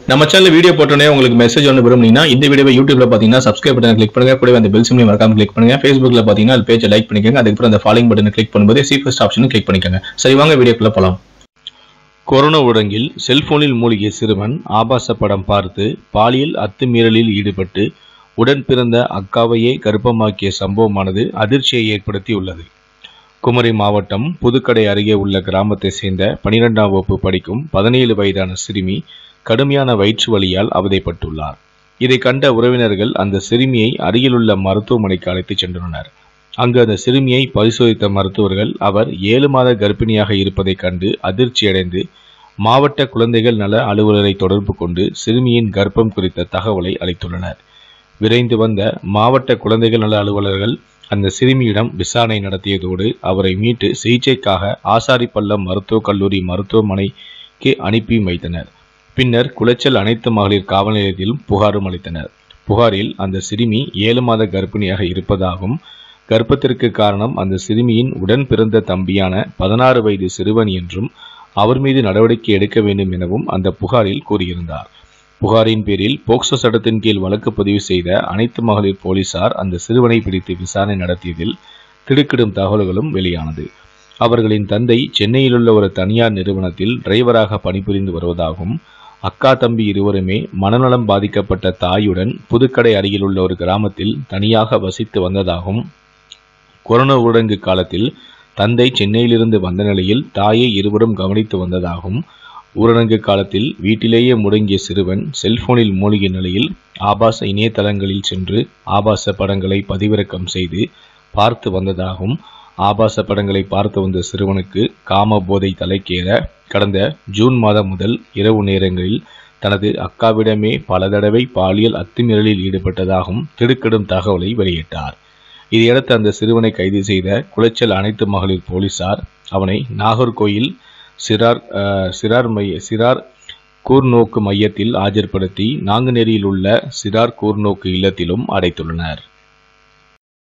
நம்ம channel video போட்டோன்னே உங்களுக்கு மெசேஜ் ஒன்று விரும்புனீங்கன்னா இந்த வீடியோவை யூடியூப்ல பார்த்தீங்கன்னா சப்ஸ்கிரைப் பட்டன் கிளிக் பண்ணுங்க கூடவே அந்த பெல் சிம்லையும் மறக்காம கிளிக் பண்ணுங்க ஃபேஸ்புக்ல பார்த்தீங்கன்னா அது பேஜை லைக் பண்ணிக்கோங்க அதுக்கப்புறம் அந்த ஃபாலோயிங் பட்டனை கிளிக் பண்ணும்போது சி ஃபர்ஸ்ட் ஆப்ஷனும் கிளிக் பண்ணிக்கோங்க சரி வாங்க வீடியோக்குள்ள போலாம் கொரோனா ஊடங்கில் செல்போனில் மூழ்கிய சிறுவன் ஆபாச படம் பார்த்து பாலியல் அத்துமீறலில் ஈடுபட்டு உடன் பிறந்த அக்காவையே கர்ப்பமாக்கிய சம்பவமானது அதிர்ச்சியை ஏற்படுத்தியுள்ளது குமரி மாவட்டம் புதுக்கடை அருகே உள்ள கிராமத்தை சேர்ந்த பனிரெண்டாம் வகுப்பு படிக்கும் பதினேழு வயதான சிறுமி கடுமையான வயிற்று வலியால் அவதைப்பட்டுள்ளார் இதை கண்ட உறவினர்கள் அந்த சிறுமியை அருகிலுள்ள மருத்துவமனைக்கு அழைத்துச் சென்றுள்ளனர் அங்கு அந்த சிறுமியை பரிசோதித்த மருத்துவர்கள் அவர் ஏழு மாத கர்ப்பிணியாக இருப்பதைக் கண்டு அதிர்ச்சியடைந்து மாவட்ட குழந்தைகள் நல அலுவலரை தொடர்பு கொண்டு சிறுமியின் கர்ப்பம் குறித்த தகவலை அளித்துள்ளனர் விரைந்து வந்த மாவட்ட குழந்தைகள் நல அலுவலர்கள் அந்த சிறுமியிடம் விசாரணை நடத்தியதோடு அவரை மீட்டு சிகிச்சைக்காக ஆசாரிப்பள்ளம் மருத்துவக் கல்லூரி மருத்துவமனைக்கு அனுப்பி வைத்தனர் பின்னர் குளச்சல் அனைத்து மகளிர் காவல் நிலையத்திலும் புகாரும் அளித்தனர் புகாரில் அந்த சிறுமி ஏழு மாத கர்ப்பிணியாக இருப்பதாகவும் கர்ப்பத்திற்கு காரணம் அந்த சிறுமியின் உடன் பிறந்த தம்பியான பதினாறு வயது சிறுவன் என்றும் அவர் மீது நடவடிக்கை எடுக்க வேண்டும் எனவும் அந்த புகாரில் கூறியிருந்தார் புகாரின் பேரில் போக்சோ சட்டத்தின் கீழ் வழக்கு பதிவு செய்த அனைத்து மகளிர் போலீசார் அந்த சிறுவனை பிடித்து விசாரணை நடத்தியதில் திடுக்கிடும் தகவல்களும் வெளியானது அவர்களின் தந்தை சென்னையிலுள்ள ஒரு தனியார் நிறுவனத்தில் டிரைவராக பணிபுரிந்து வருவதாகவும் அக்கா தம்பி இருவருமே மனநலம் பாதிக்கப்பட்ட தாயுடன் புதுக்கடை அருகிலுள்ள ஒரு கிராமத்தில் தனியாக வசித்து வந்ததாகவும் கொரோனா ஊரடங்கு காலத்தில் தந்தை சென்னையிலிருந்து வந்த நிலையில் தாயை இருவரும் கவனித்து வந்ததாகவும் ஊரடங்கு காலத்தில் வீட்டிலேயே முடங்கிய சிறுவன் செல்போனில் மூழ்கிய நிலையில் ஆபாச இணையதளங்களில் சென்று ஆபாச படங்களை பதிவிறக்கம் செய்து பார்த்து வந்ததாகவும் ஆபாச படங்களை பார்த்து வந்த சிறுவனுக்கு காம போதை தலைக்கேற கடந்த ஜூன் மாதம் முதல் இரவு நேரங்களில் தனது அக்காவிடமே பல தடவை பாலியல் அத்துமீறலில் ஈடுபட்டதாகவும் திடுக்கிடும் தகவலை வெளியிட்டார் இதையடுத்து அந்த சிறுவனை கைது செய்த குளச்சல் அனைத்து மகளிர் போலீசார் அவனை நாகர்கோயில் சிறார் அஹ், சிறார் மைய சிறார் கூர்நோக்கு மையத்தில் ஆஜர்படுத்தி நாங்குநேரியில் உள்ள சிறார் கூர்நோக்கு இல்லத்திலும் அடைத்துள்ளனர்